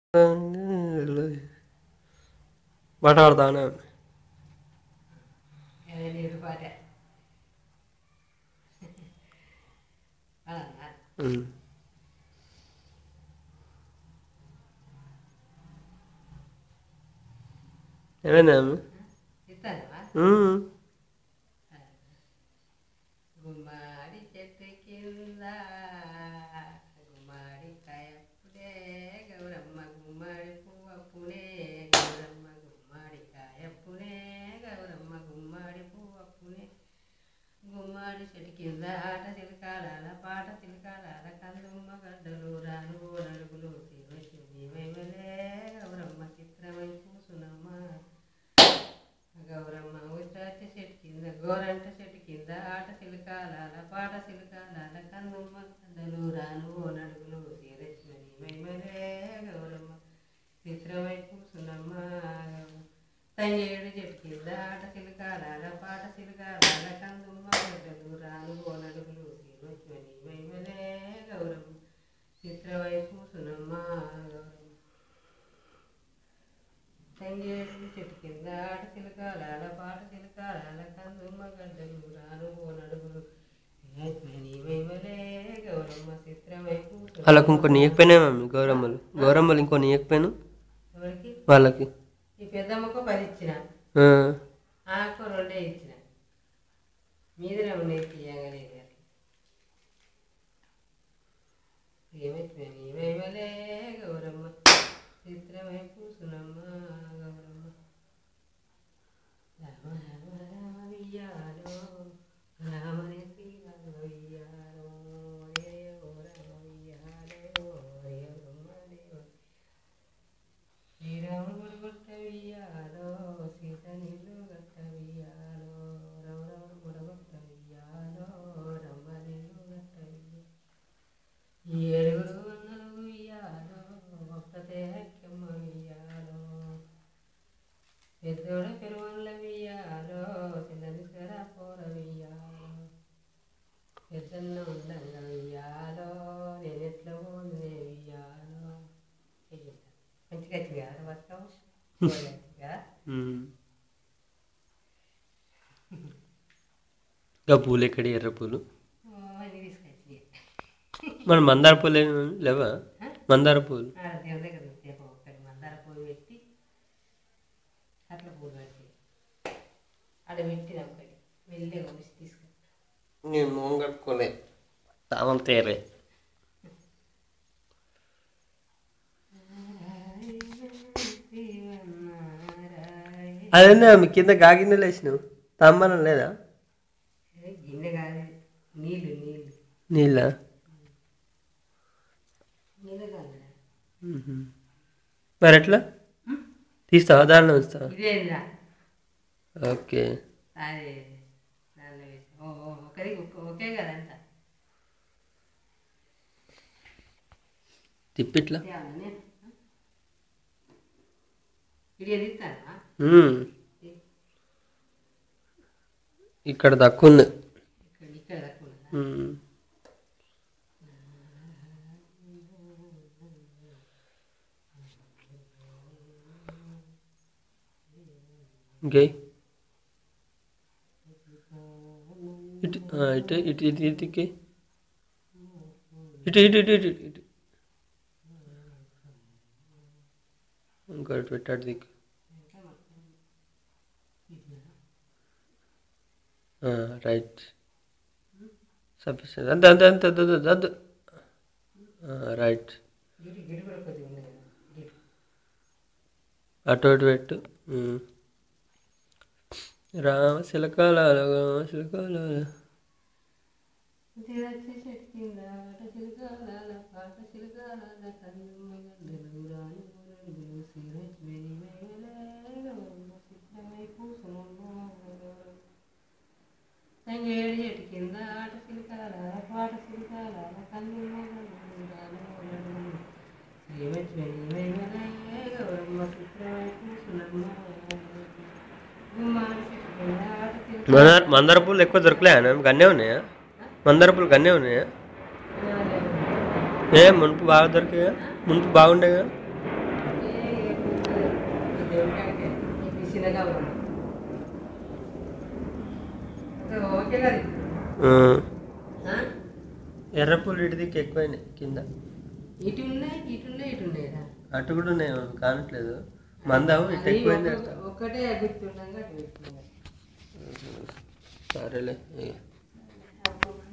పాట పాడతానే నీరు పాట అలా ఏమైనా ఇస్తానవా ఉమ్. గుమ్మాడి చెట్టు కింద గుమ్మాడి కాయప్పుడే గౌరమ్మ గుమ్మాడి పువ్వప్పుడే గౌరమ్మ గుమ్మాడి కాయప్పుడే గౌరమ్మ గుమ్మాడి పువ్వప్పుడే గుమ్మాడి చెట్టు కింద ఆట చిలకాల పాట చిలకాల కందుమ్మ గడ్డలు రాను నడుగులు శివశివి వైవలే గౌరమ్మ చిత్రమై కూసునమ్మ గౌరమ్మ ఉత్తాచి చెట్టు కింద గోరంట చెట్టు కింద ఆట చిలకాల పాట చిలకాల కన్నుమ్మ కండలు రాను ఓ నడుగులు శ్రీలక్ష్మణి మైమలే గౌరమ్మ చిత్రమై కూసునమ్మ తంగేడు చెట్టు కింద ఆట చిలకాల పాట చిలకాల కందుమ్మ కండలు రాను ఓ నడుగులు శ్రీలక్ష్మణి మైమలే గౌరమ్మ చిత్రమై కూసునమ్మ గౌరమ్మ తంగేడు చెట్టు కింద ఆట చిలకాల పాట చిలకాల కందుమ్మ గడ్డలు రాను ఓ నడుగులు శ్రీలక్ష్మణి మైమలే గౌరమ్మ చిత్రమై కూసునమ్మ వాళ్ళకు ఇంకో నీయకపోయినా మమ్మీ గౌరమ్మలు గౌరమ్మలు ఇంకో నీయకపోయాను ఎవరికి వాళ్ళకి ఈ పెద్దమ్మకు పది ఇచ్చిన ఆ. ఆకు రెండే ఇచ్చిన మీదనే ఉన్నాయి తీయగానే ఏమైపోయింది ఏమైవలే గౌరమ్మ చిత్రమై కూసునమ్మ గౌరమ్మ రామ రామ రామ వియ్యాలో రామని శ్రీరామ వియ్యాలో హరే ఓ రామ వియ్యాలో హరే బ్రహ్మదేవ శ్రీరాముడు గొట్టవియాలో సీత నీళ్ళు గట్టవియాలో రమరముడు గుడగొట్టవియాలో రమ్మ నీళ్ళు గట్టవియాలో ఏడుగురు వందలు వియ్యాలో ఒక్కతే హక్కెమ్మ వియ్యాలో పెద్దోడు పెరువల్ల వియ్యాలో చిన్నది స్వర పోర వియ్యాలో పెద్దన్న ఉండంగా వియ్యాలో నేను ఎట్లా పోనే వియ్యాలో మంచిగా వచ్చింది కదా బతుకమ్మ బాగా ఉమ్. ఇంకా పూలు ఎక్కడి ఎర్ర పూలు అన్నీ తీసుకొచ్చి మన మందార పూలు ఏమి లేవా మందార పూలు ఆడ దేవుని దగ్గర ఉంటేమో ఒకటి మందార పూలు పెట్టి అట్లా పూలు పెట్టి ఆడ పెట్టిన ఒకటి వెళ్ళి కొనిసి తీసుకు నేను మొహం కట్టుకోలే తామం తేరే అదేనా మీ కింద గాగిన్నెలు వేసినావు తమ్మనం లేదా గిన్నె కాదు నీళ్ళు నీళ్ళు నీళ్ళ నీళ్ళు కాదు మరి ఎట్లా తీస్తావా దానిలో ఉంచుతావా ఇదేంద్రా ఓకే అదే దానిలో వేసి ఓ ఓ, ఒకరి ఒక్క- ఒకే కదంతా తిప్పిట్లా తేవాలా ఇది ఎదిస్తానా ఉమ్. ఇక్కడ తక్కువ ఉంది ఇక్కడ ఇక్కడ తక్కువ ఉన్నదా? ఉమ్. ఇంకే ఇటు ఆ, ఇటు ఇటు ఇటు ఇటుకి ఇటు ఇటు ఇటు ఇటు ఇటు ఇంకోటి పెట్టాడు దిక్కు రైట్ సఫిషియెంట్ అంతే అంతే అంతే అంతే అంతే అంతే రైట్ గిడి గిడి కూడా కొద్దిగా ఉంది కదా గిడి అటు ఇటు పెట్టు ఉమ్. రామ శిలకాల రామ శిలకాల తీరొచ్చే చెట్టు కింద ఆట చిలుకాల పాట చిలుకాల కన్నుమ్మ గడ్డలు రాను నడుగులు సీరజ్మని మేలే గౌరమ్మ చిత్రమై కూసునమ్మ గౌరమ్మ. తంగేడు చెట్టు కింద ఆట చిలుకాల పాట చిలుకాల కన్నుమ్మ గడ్డలు రాను నడుగులు శ్రీలక్ష్మణి మేలే గౌరమ్మ చిత్రమై కూసునమ్మ గుమ్మాడి చెట్టు కింద ఆట చిలుకాల మందార మందార పూలు ఎక్కువ దొరకలేదా గన్నే ఉన్నాయా మందార పూలు గన్నే ఉన్నాయా ఏ మునుపు బాగా దొరికాయా మునుపు బాగుండేగా దేవుడి కాడికే ఈ చిన్న గౌరమ్మ ఓకే కదా ఆ. ఆ? ఎర్ర పూలు ఇటు దిక్కు ఎక్కువైనాయి కింద ఇటు ఉన్నాయి ఇటు ఉన్నాయి ఇటు ఉన్నాయిరా అటు కూడా ఉన్నాయి అవును, కానట్లేదు మందం ఇటు అది ఎక్కువైంది ఒక్కొక్క- ఒక్కటే గుర్తుండగా అటు పెట్టుకున్నాను సరేలే ఇక. అప్పుడు